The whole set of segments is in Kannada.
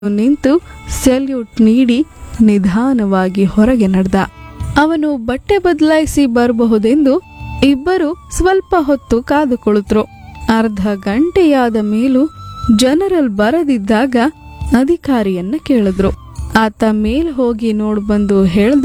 ನಿಂತು ಸೆಲ್ಯೂಟ್ ನೀಡಿ ನಿಧಾನವಾಗಿ ಹೊರಗೆ ನಡೆದ ಅವನು ಬಟ್ಟೆ ಬದಲಾಯಿಸಿ ಬರಬಹುದೆಂದು ಇಬ್ಬರು ಸ್ವಲ್ಪ ಹೊತ್ತು ಕಾದು ಕುಳಿತರು ಅರ್ಧ ಗಂಟೆಯಾದ ಮೇಲೂ ಜನರಲ್ ಬರದಿದ್ದಾಗ ಅಧಿಕಾರಿಯನ್ನ ಕೇಳಿದ್ರು ಆತ ಮೇಲ್ ಹೋಗಿ ನೋಡ್ಬಂದು ಹೇಳ್ದ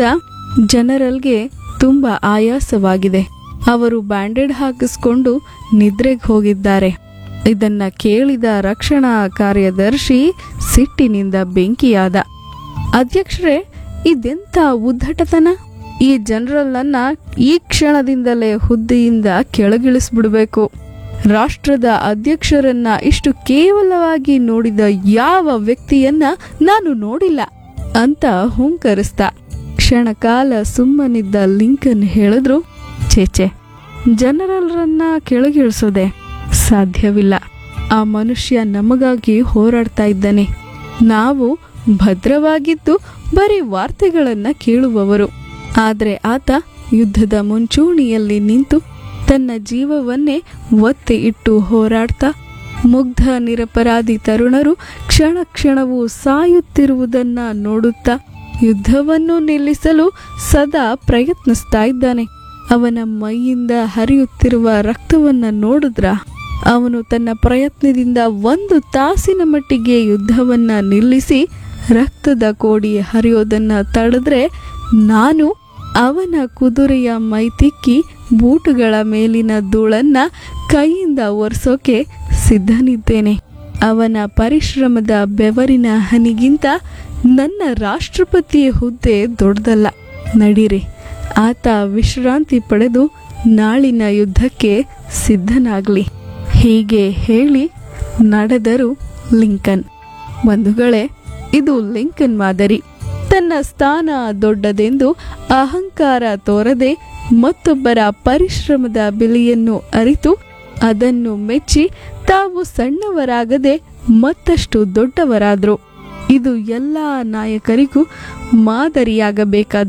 ಜನರಲ್ಗೆ ತುಂಬಾ ಆಯಾಸವಾಗಿದೆ ಅವರು ಬ್ಯಾಂಡೇಡ್ ಹಾಕಿಸ್ಕೊಂಡು ನಿದ್ರೆಗೆ ಹೋಗಿದ್ದಾರೆ ಇದನ್ನ ಕೇಳಿದ ರಕ್ಷಣಾ ಕಾರ್ಯದರ್ಶಿ ಸಿಟ್ಟಿನಿಂದ ಬೆಂಕಿಯಾದ ಅಧ್ಯಕ್ಷರೇ ಇದೆಂತ ಉದ್ದಟತನ ಈ ಜನರಲ್ ಅನ್ನ ಈ ಕ್ಷಣದಿಂದಲೇ ಹುದ್ದೆಯಿಂದ ಕೆಳಗಿಳಿಸ್ಬಿಡ್ಬೇಕು ರಾಷ್ಟ್ರದ ಅಧ್ಯಕ್ಷರನ್ನ ಇಷ್ಟು ಕೇವಲವಾಗಿ ನೋಡಿದ ಯಾವ ವ್ಯಕ್ತಿಯನ್ನ ನಾನು ನೋಡಿಲ್ಲ ಅಂತ ಹುಂಕರಿಸ್ದ ಕ್ಷಣಕಾಲ ಸುಮ್ಮನಿದ್ದ ಲಿಂಕನ್ ಹೇಳಿದ್ರು ಚೇಚೆ ಜನರಲ್ರನ್ನ ಕೆಳಗಿಳಿಸೋದೆ ಸಾಧ್ಯವಿಲ್ಲ ಆ ಮನುಷ್ಯ ನಮಗಾಗಿ ಹೋರಾಡ್ತಾ ಇದ್ದಾನೆ ನಾವು ಭದ್ರವಾಗಿದ್ದು ಬರೀ ವಾರ್ತೆಗಳನ್ನ ಕೇಳುವವರು ಆದ್ರೆ ಆತ ಯುದ್ಧದ ಮುಂಚೂಣಿಯಲ್ಲಿ ನಿಂತು ತನ್ನ ಜೀವವನ್ನೇ ಒತ್ತೆ ಇಟ್ಟು ಹೋರಾಡ್ತಾ ಮುಗ್ಧ ನಿರಪರಾಧಿ ತರುಣರು ಕ್ಷಣ ಕ್ಷಣವೂ ಸಾಯುತ್ತಿರುವುದನ್ನ ನೋಡುತ್ತಾ ಯುದ್ಧವನ್ನು ನಿಲ್ಲಿಸಲು ಸದಾ ಪ್ರಯತ್ನಿಸ್ತಾ ಇದ್ದಾನೆ ಅವನ ಮೈಯಿಂದ ಹರಿಯುತ್ತಿರುವ ರಕ್ತವನ್ನ ನೋಡಿದ್ರ ಅವನು ತನ್ನ ಪ್ರಯತ್ನದಿಂದ ಒಂದು ತಾಸಿನ ಮಟ್ಟಿಗೆ ಯುದ್ಧವನ್ನ ನಿಲ್ಲಿಸಿ ರಕ್ತದ ಕೋಡಿ ಹರಿಯೋದನ್ನ ತಡೆದ್ರೆ ನಾನು ಅವನ ಕುದುರೆಯ ಮೈ ತಿಕ್ಕಿ ಬೂಟುಗಳ ಮೇಲಿನ ಧೂಳನ್ನ ಕೈಯಿಂದ ಒರೆಸೋಕೆ ಸಿದ್ಧನಿದ್ದೇನೆ ಅವನ ಪರಿಶ್ರಮದ ಬೆವರಿನ ಹನಿಗಿಂತ ನನ್ನ ರಾಷ್ಟ್ರಪತಿ ಹುದ್ದೆ ದೊಡ್ಡದಲ್ಲ ನಡೀರಿ ಆತ ವಿಶ್ರಾಂತಿ ಪಡೆದು ನಾಳಿನ ಯುದ್ಧಕ್ಕೆ ಸಿದ್ಧನಾಗ್ಲಿ ಹೀಗೆ ಹೇಳಿ ನಡೆದರು ಲಿಂಕನ್ ಬಂಧುಗಳೇ ಇದು ಲಿಂಕನ್ ಮಾದರಿ ತನ್ನ ಸ್ಥಾನ ದೊಡ್ಡದೆಂದು ಅಹಂಕಾರ ತೋರದೆ ಮತ್ತೊಬ್ಬರ ಪರಿಶ್ರಮದ ಬೆಲೆಯನ್ನು ಅರಿತು ಅದನ್ನು ಮೆಚ್ಚಿ ತಾವು ಸಣ್ಣವರಾಗದೆ ಮತ್ತಷ್ಟು ದೊಡ್ಡವರಾದ್ರು ಇದು ಎಲ್ಲ ನಾಯಕರಿಗೂ ಮಾದರಿಯಾಗಬೇಕಾದ